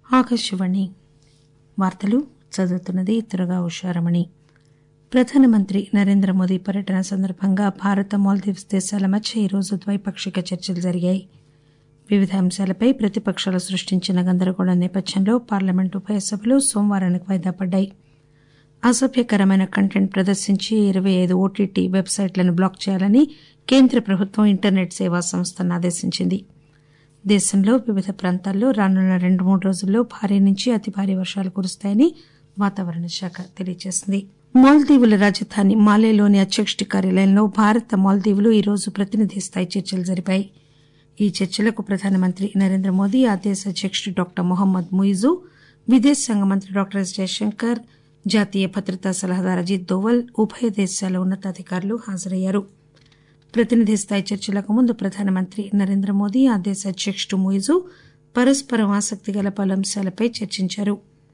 ఆకాశవాణి వార్తలు చదువుతున్నది తురగా ఉషారమణి ప్రధానమంత్రి నరేంద్ర మోదీ పర్యటన సందర్భంగా భారత్ మాల్దీవ్స్ దేశాల మధ్య ఈరోజు ద్వైపాక్షిక చర్చలు జరిగాయి వివిధ అంశాలపై ప్రతిపకాలు సృష్టించిన గందరగోళం నేపథ్యంలో పార్లమెంట్ ఉభయ సభలు సోమవారానికి వాయిదా పడ్డాయి అసభ్యకరమైన కంటెంట్ ప్రదర్శించి ఇరవై ఐదు ఓటీటీ వెబ్సైట్లను బ్లాక్ చేయాలని కేంద్ర ప్రభుత్వం ఇంటర్నెట్ సేవా సంస్థను ఆదేశించింది దేశంలో వివిధ ప్రాంతాల్లో రానున్న రెండు మూడు రోజుల్లో భారీ నుంచి అతి భారీ వర్షాలు కురుస్తాయని వాతావరణ శాఖ తెలియజేసింది మాల్దీవుల రాజధాని మాలేలోని అధ్యక్షుడి కార్యాలయంలో భారత్ మాల్దీవులు ఈరోజు ప్రతినిధి స్థాయి చర్చలు జరిపాయి ఈ చర్చలకు ప్రధానమంత్రి నరేంద్ర మోదీ ఆ దేశ అధ్యకుడు డాక్టర్ మొహమ్మద్ ముయిజు విదేశాంగ మంత్రి డాక్టర్ ఎస్ జయశంకర్ జాతీయ భద్రతా సలహాదారు అజిత్ దోవల్ ఉభయ దేశాల ఉన్నతాధికారులు హాజరయ్యారు ప్రతినిధి స్థాయి చర్చలకు ముందు ప్రధానమంత్రి నరేంద్ర మోదీ ఆ దేశ అధ్యకుడు ముయిజు పరస్పరం ఆసక్తి గల పలు అంశాలపై చర్చించారు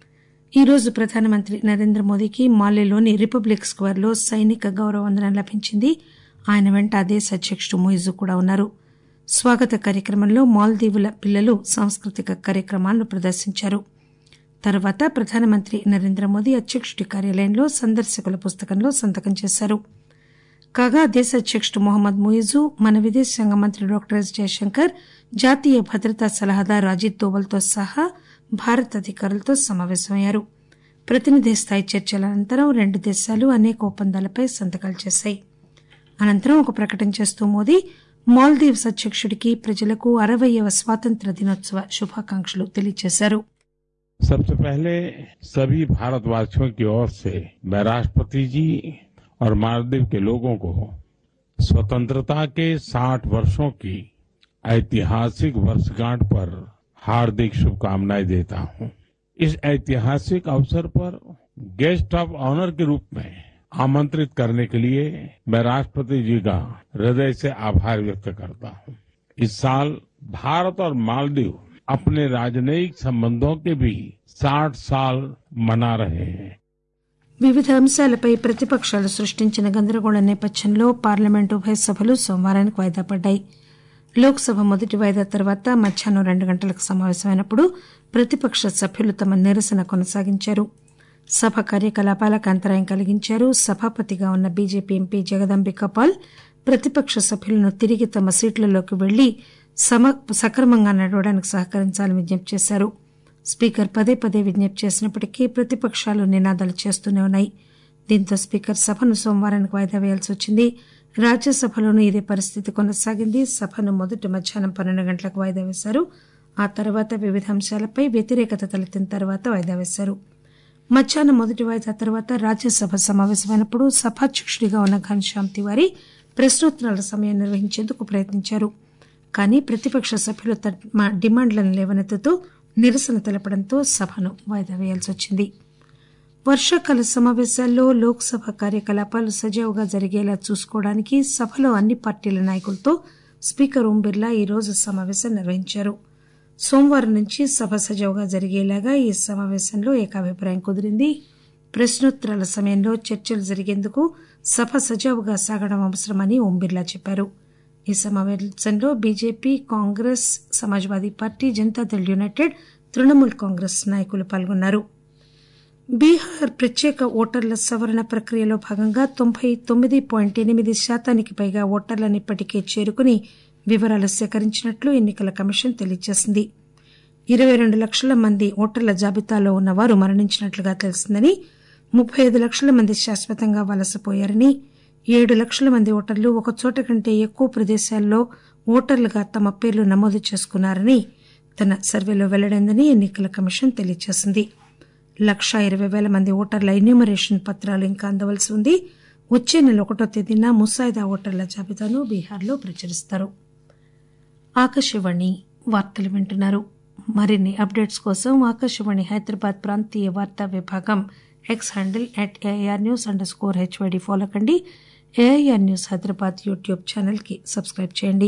ఈ రోజు ప్రధానమంత్రి నరేంద్ర మోదీకి మాలేలోని రిపబ్లిక్ స్క్వేర్లో సైనిక గౌరవ వందనం లభించింది ఆయన వెంట ఆ దేశ అధ్యకుడు ముయిజు కూడా ఉన్నారు స్వాగత కార్యక్రమంలో మాల్దీవుల పిల్లలు సాంస్కృతిక కార్యక్రమాలను ప్రదర్శించారు తర్వాత ప్రధానమంత్రి నరేంద్ర మోదీ అధ్యకుడి కార్యాలయంలో సందర్శకుల పుస్తకంలో సంతకం చేశారు కాగా దేశ అధ్యకుడు మొహమ్మద్ ముయిజు మన విదేశాంగ మంత్రి డాక్టర్ ఎస్ జయశంకర్ జాతీయ భద్రతా సలహాదారు అజిత్ దోవల్తో సహా భారత అధికారులతో సమావేశమయ్యారు ప్రతినిధి స్థాయి చర్చల అనంతరం రెండు దేశాలు అనేక ఒప్పందాలపై సంతకాలు చేశాయి అనంతరం ఒక ప్రకటన చేస్తూ మోదీ మాల్దీవ్స్ అధ్యకుడికి ప్రజలకు అరవయ్యవ స్వాతంత్ర్య దినోత్సవ శుభాకాంక్షలు తెలియజేశారు सबसे पहले सभी भारतवासियों की ओर से मैं राष्ट्रपति जी और मालदीव के लोगों को स्वतंत्रता के 60 वर्षों की ऐतिहासिक वर्षगांठ पर हार्दिक शुभकामनाएं देता हूं इस ऐतिहासिक अवसर पर गेस्ट ऑफ ऑनर के रूप में आमंत्रित करने के लिए मैं राष्ट्रपति जी का हृदय से आभार व्यक्त करता हूं इस साल भारत और मालदीव अपने राजनयिक संबंधों के भी 60 साल मना रहे हैं వివిధ అంశాలపై ప్రతిపకాలు సృష్టించిన గందరగోళం నేపథ్యంలో పార్లమెంట్ ఉభయ సభలు సోమవారానికి వాయిదా పడ్డాయి లోక్సభ మొదటి వాయిదా తర్వాత మధ్యాహ్నం రెండు గంటలకు సమావేశమైనప్పుడు ప్రతిపక్ష సభ్యులు తమ నిరసన కొనసాగించారు సభ కార్యకలాపాలకు అంతరాయం కలిగించారు సభాపతిగా ఉన్న బీజేపీ ఎంపీ జగదంబిక పాల్ ప్రతిపక్ష సభ్యులను తిరిగి తమ సీట్లలోకి వెళ్లి సక్రమంగా నడవడానికి సహకరించాలని విజ్ఞప్తి చేశారు స్పీకర్ పదే పదే విజ్ఞప్తి చేసినప్పటికీ ప్రతిపక్షాలు నినాదాలు చేస్తూనే ఉన్నాయి దీంతో స్పీకర్ సభను సోమవారానికి వాయిదా వేయాల్సి వచ్చింది రాజ్యసభలోనూ ఇదే పరిస్థితి కొనసాగింది సభను మొదటి మధ్యాహ్నం పన్నెండు గంటలకు వాయిదా వేశారు ఆ తర్వాత వివిధ అంశాలపై వ్యతిరేకత తలెత్తిన తర్వాత వాయిదా వేశారు మధ్యాహ్నం మొదటి వాయిదా తర్వాత రాజ్యసభ సమావేశమైనప్పుడు సభాధ్యకుడిగా ఉన్న ఘనశ్యామ్ తివారీ ప్రశ్నోత్తరాల సమయం నిర్వహించేందుకు ప్రయత్నించారు కానీ ప్రతిపక్ష సభ్యులు తమ డిమాండ్లను లేవనెత్తుతూ నిరసన తెలపడంతో సభను వాయిదా వేయాల్సి వచ్చింది వర్షాకాల సమావేశాల్లో లోక్సభ కార్యకలాపాలు సజావుగా జరిగేలా చూసుకోవడానికి సభలో అన్ని పార్టీల నాయకులతో స్పీకర్ ఓం బిర్లా ఈ రోజు సమావేశం నిర్వహించారు సోమవారం నుంచి సభ సజావుగా జరిగేలాగా ఈ సమావేశంలో ఏకాభిప్రాయం కుదిరింది ప్రశ్నోత్తరాల సమయంలో చర్చలు జరిగేందుకు సభ సజావుగా సాగడం అవసరమని ఓం బిర్లా చెప్పారు ఈ సమావేశంలో BJP Congress Samajwadi party Janata Dal united Trinamool Congress నాయకులు పాల్గొన్నారు బీహార్ ప్రత్యేక ఓటర్ల సవరణ ప్రక్రియలో భాగంగా తొంభై తొమ్మిది పాయింట్ ఎనిమిది శాతానికి పైగా ఓటర్లను ఇప్పటికే చేరుకుని వివరాలు సేకరించినట్లు ఎన్నికల కమిషన్ తెలియజేసింది ఇరవై రెండు లక్షల మంది ఓటర్ల జాబితాలో ఉన్నవారు మరణించినట్లుగా తెలిసిందని ముప్పై ఐదు లక్షల మంది శాశ్వతంగా వలసపోయారని ఏడు లక్షల మంది ఓటర్లు ఒక చోట కంటే ఎక్కువ ప్రదేశాల్లో ఓటర్లుగా తమ పేర్లు నమోదు చేసుకున్నారని తన సర్వేలో వెల్లడైందని ఎన్నికల కమిషన్ తెలియజేసింది లక్షా ఇరవై పేల మంది ఓటర్ల ఎన్యూమరేషన్ పత్రాలు ఇంకా అందవలసి ఉంది వచ్చే నెల ఒకటో తేదీన ముసాయిదా ఓటర్ల జాబితాను బీహార్లో ప్రచురిస్తారు ఆకాశవాణి వార్తలు వింటున్నారు మరిన్ని అప్డేట్స్ కోసం ఆకాశవాణి హైదరాబాద్ ప్రాంతీయ వార్తా విభాగం X handle at AIR news underscore HYD follow కండి AIR news Hyderabad YouTube channel కి సబ్స్క్రైబ్ చేయండి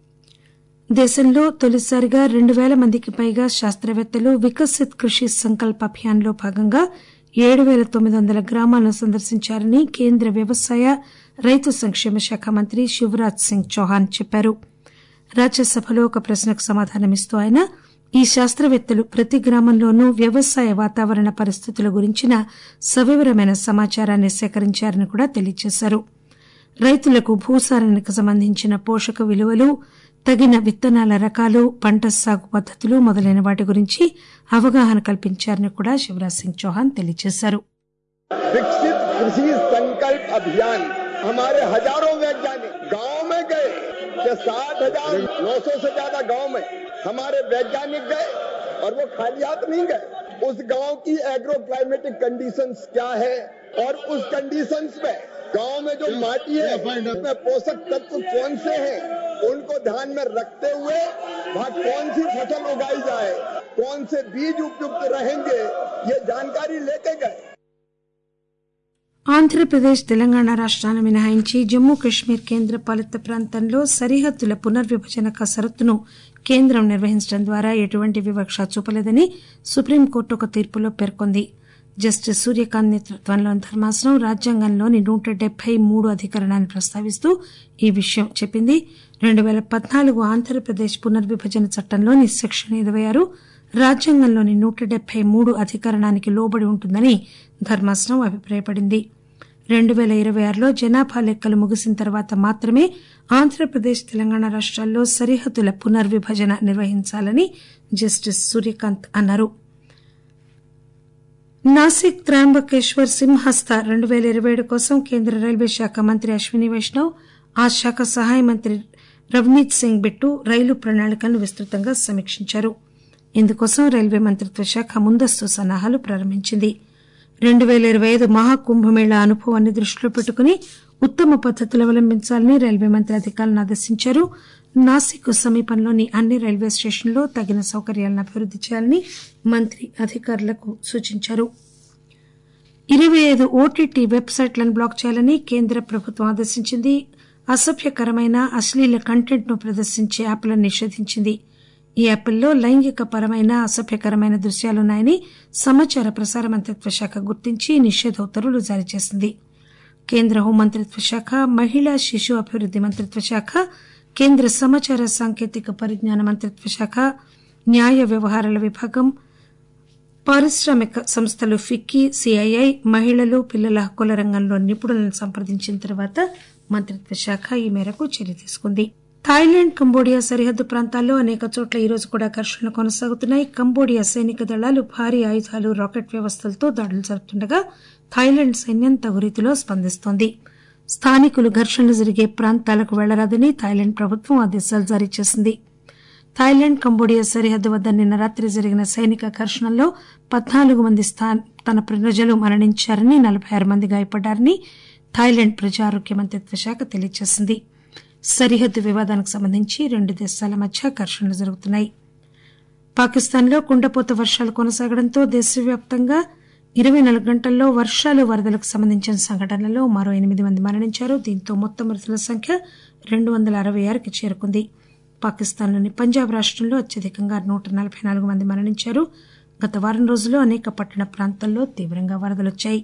దేశంలో తొలిసారిగా రెండు పేల మందికి పైగా శాస్త్రవేత్తలు వికసిత్ కృషి సంకల్ప్ అభియాన్లో భాగంగా ఏడు పేల తొమ్మిది వందల గ్రామాలను సందర్శించారని కేంద్ర వ్యవసాయ రైతు సంక్షేమ శాఖ మంత్రి శివరాజ్ సింగ్ చౌహాన్ చెప్పారు రాజ్యసభలో ఒక ప్రశ్నకు సమాధానమిస్తూ ఆయన ఈ శాస్త్రవేత్తలు ప్రతి గ్రామంలోనూ వ్యవసాయ వాతావరణ పరిస్థితుల గురించిన సవివరమైన సమాచారాన్ని సేకరించారని కూడా తెలియజేశారు రైతులకు భూసారానికి సంబంధించిన పోషక విలువలు తగిన విత్తనాల రకాలు పంట సాగు పద్దతులు మొదలైన వాటి గురించి అవగాహన కల్పించారని కూడా శివరాజ్ సింగ్ చౌహాన్ తెలియజేశారు विकसित कृषि संकल्प अभियान हमारे हजारों वैज्ञानिक गांव में गए कि सात हजार नौ सौ से ज्यादा गांव में हमारे वैज्ञानिक गए और वो खाली हाथ नहीं गए उस गांव की एग्रो क्लाइमेटिक कंडीशंस क्या है और उस कंडीशंस में गांव में जो माटी है उसमें पोषक तत्व कौन से हैं उनको ध्यान में रखते हुए वहाँ कौन सी फसल उगाई जाए कौन से बीज उपयुक्त रहेंगे ये जानकारी लेके गए ఆంధ్రప్రదేశ్ తెలంగాణ రాష్ట్రాలను మినహాయించి జమ్మూ కశ్మీర్ కేంద్ర పాలిత ప్రాంతంలో సరిహద్దుల పునర్విభజన కసరత్తును కేంద్రం నిర్వహించడం ద్వారా ఎటువంటి వివక్ష చూపలేదని సుప్రీంకోర్టు ఒక తీర్పులో పేర్కొంది జస్టిస్ సూర్యకాంత్ నేతృత్వంలోని ధర్మాసనం రాజ్యాంగంలోని నూట డెబ్బై మూడు అధికరణాన్ని ప్రస్తావిస్తూ ఈ విషయం చెప్పింది రెండు పేల పద్నాలుగు ఆంధ్రప్రదేశ్ పునర్విభజన చట్టంలోని సెక్షన్ ఇరవై ఆరు రాజ్యాంగంలోని నూట డెబ్బై మూడు అధికరణానికి లోబడి ఉంటుందని ధర్మాసనం అభిప్రాయపడింది రెండు పేల ఇరవై ఆరులో జనాభా లెక్కలు ముగిసిన తర్వాత మాత్రమే ఆంధ్రప్రదేశ్ తెలంగాణ రాష్ట్రాల్లో సరిహద్దుల పునర్విభజన నిర్వహించాలని జస్టిస్ సూర్యకాంత్ అన్నారు నాసిక్ త్రయంబకేశ్వర్ సింహస్థ రెండు పేల ఇరవై ఏడు కోసం కేంద్ర రైల్వే శాఖ మంత్రి అశ్విని వైష్ణవ్ ఆ శాఖ సహాయ మంత్రి రవనీత్ సింగ్ బిట్టు రైలు ప్రణాళికలను విస్తృతంగా సమీక్షించారు ఇందుకోసం రైల్వే మంత్రిత్వ శాఖ ముందస్తు సన్నాహాలు ప్రారంభించింది రెండు పేల ఇరవై ఐదు మహాకుంభమేళా అనుభవాన్ని దృష్టిలో పెట్టుకుని ఉత్తమ పద్దతులు అవలంబించాలని రైల్వే మంత్రి అధికారులను ఆదేశించారు నాసిక్ సమీపంలోని అన్ని రైల్వే స్టేషన్లలో తగిన సౌకర్యాలను అభివృద్ది చేయాలని మంత్రి అధికారులకు సూచించారు ఇరవై ఐదు ఓటీటీ వెబ్సైట్లను బ్లాక్ చేయాలని కేంద్ర ప్రభుత్వం ఆదేశించింది అసభ్యకరమైన అశ్లీల కంటెంట్ ను ప్రదర్శించే యాప్లను నిషేధించింది ఈ యాప్ల్లో లైంగిక పరమైన అసభ్యకరమైన దృశ్యాలున్నాయని సమాచార ప్రసార మంత్రిత్వ శాఖ గుర్తించి నిషేధ ఉత్తర్వులు జారీ చేసింది కేంద్ర హోంమంత్రిత్వ శాఖ మహిళా శిశు అభివృద్ది మంత్రిత్వ శాఖ కేంద్ర సమాచార సాంకేతిక పరిజ్ఞాన మంత్రిత్వ శాఖ న్యాయ వ్యవహారాల విభాగం పారిశ్రామిక సంస్థలు ఫిక్కీ సిఐఐ మహిళలు పిల్లల హక్కుల రంగంలో నిపుణులను సంప్రదించిన తర్వాత మంత్రిత్వ శాఖ ఈ మేరకు చర్య తీసుకుంది థాయిలాండ్ కంబోడియా సరిహద్దు ప్రాంతాల్లో అనేక చోట్ల ఈ రోజు కూడా ఘర్షణలు కొనసాగుతున్నాయి కంబోడియా సైనిక దళాలు భారీ ఆయుధాలు రాకెట్ వ్యవస్థలతో దాడులు జరుపుతుండగా థాయిలాండ్ సైన్యం తగు రీతిలో స్పందిస్తోంది స్థానికులు ఘర్షణలు జరిగే ప్రాంతాలకు వెళ్లరాదని థాయిలాండ్ ప్రభుత్వం ఆదేశాలు జారీ చేసింది థాయిలాండ్ కంబోడియా సరిహద్దు వద్ద నిన్న రాత్రి జరిగిన సైనిక ఘర్షణల్లో పద్నాలుగు మంది తన ప్రజలు మరణించారని నలబై ఆరు మంది గాయపడ్డారని థాయిలాండ్ ప్రజా ఆరోగ్య మంత్రిత్వ శాఖ తెలియజేసింది సరిహద్దు వివాదానికి సంబంధించి రెండు దేశాల మధ్య ఘర్షణలు జరుగుతున్నాయి పాకిస్తాన్లో కుండపోత వర్షాలు కొనసాగడంతో దేశవ్యాప్తంగా ఇరవై నాలుగు గంటల్లో వర్షాలు వరదలకు సంబంధించిన సంఘటనలలో మరో ఎనిమిది మంది మరణించారు దీంతో మొత్తం మృతుల సంఖ్య రెండు వందల అరవై ఆరుకి చేరుకుంది పాకిస్తాన్లోని పంజాబ్ రాష్టంలో అత్యధికంగా నూట నలబై నాలుగు మంది మరణించారు గత వారం రోజుల్లో అనేక పట్టణ ప్రాంతాల్లో తీవ్రంగా వరదలొచ్చాయి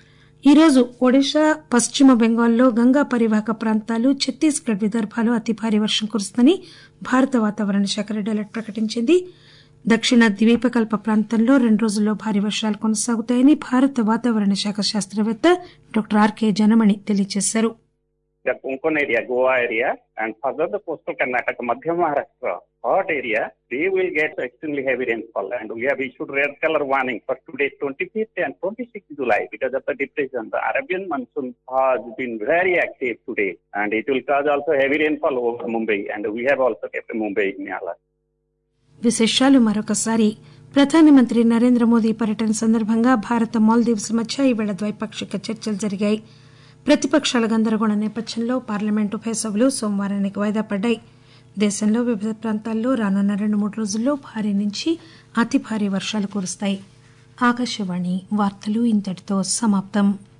ఈ రోజు ఒడిశా పశ్చిమ బెంగాల్లో గంగా పరివాహక ప్రాంతాలు ఛత్తీస్గఢ్ విదర్భాలో అతి భారీ వర్షం కురుస్తుందని భారత వాతావరణ శాఖ రెడ్ అలర్ట్ ప్రకటించింది దక్షిణ ద్వీపకల్ప ప్రాంతంలో రెండు రోజుల్లో భారీ వర్షాలు కొనసాగుతాయని భారత వాతావరణ శాఖ శాస్త్రవేత్త డాక్టర్ ఆర్కే జనమణి తెలియజేశారు the Konkan area, Goa area, and further the coastal Karnataka, Madhya Maharashtra, hot area, they will get extremely heavy rainfall. And we have issued red color warning for today, 25th and 26th July, because of the depression. The Arabian monsoon has been very active today, and it will cause also heavy rainfall over Mumbai. And we have also kept Mumbai in alert. విశేషాలు మరొకసారి ప్రధానమంత్రి నరేంద్ర మోదీ పర్యటన సందర్భంగా భారత మాల్దీవ్స్ మధ్య ఈవేళ ద్వైపాక్షిక చర్చలు జరిగాయి ప్రతిపక్షాల గందరగోళ నేపథ్యంలో పార్లమెంటు ఉభయ సభలు సోమవారానికి వాయిదా పడ్డాయి దేశంలో వివిధ ప్రాంతాల్లో రానున్న రెండు మూడు రోజుల్లో భారీ నుంచి అతి భారీ వర్షాలు కురుస్తాయి ఆకాశవాణి వార్తలు ఇంతటితో సమాప్తం